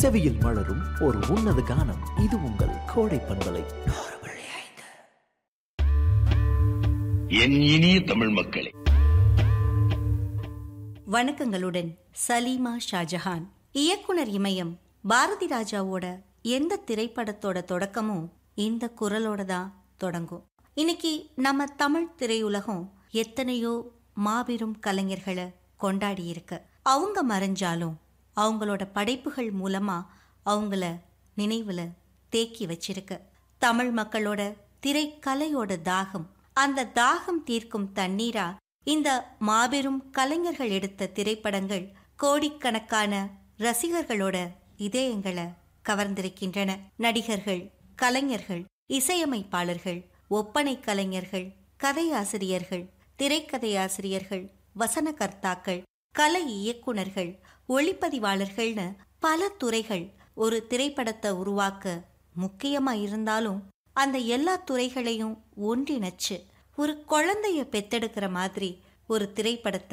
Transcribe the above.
செவியில் மலரும் ஒரு உன்னத கானம் இது உங்கள் கோடை பண்பலை என் இனிய தமிழ் மக்களே வணக்கங்களுடன் சலீமா ஷாஜஹான் இயக்குனர் இமயம் பாரதி ராஜாவோட எந்த திரைப்படத்தோட தொடக்கமும் இந்த குரலோட தான் தொடங்கும் இன்னைக்கு நம்ம தமிழ் திரையுலகம் எத்தனையோ மாபெரும் கலைஞர்களை கொண்டாடி இருக்கு அவங்க மறைஞ்சாலும் அவங்களோட படைப்புகள் மூலமா அவங்கள நினைவுல தேக்கி வச்சிருக்கு தமிழ் மக்களோட திரைக்கலையோட தாகம் அந்த தாகம் தீர்க்கும் தண்ணீரா இந்த மாபெரும் கலைஞர்கள் எடுத்த திரைப்படங்கள் கோடிக்கணக்கான ரசிகர்களோட இதயங்களை கவர்ந்திருக்கின்றன நடிகர்கள் கலைஞர்கள் இசையமைப்பாளர்கள் ஒப்பனை கலைஞர்கள் கதையாசிரியர்கள் திரைக்கதையாசிரியர்கள் வசனகர்த்தாக்கள் கலை இயக்குனர்கள் ஒளிப்பதிவாளர்கள்னு பல துறைகள் ஒரு திரைப்படத்தை உருவாக்க முக்கியமா இருந்தாலும் அந்த எல்லா துறைகளையும் ஒன்றிணைச்சு ஒரு குழந்தைய பெத்தெடுக்கிற மாதிரி ஒரு திரைப்படத்தை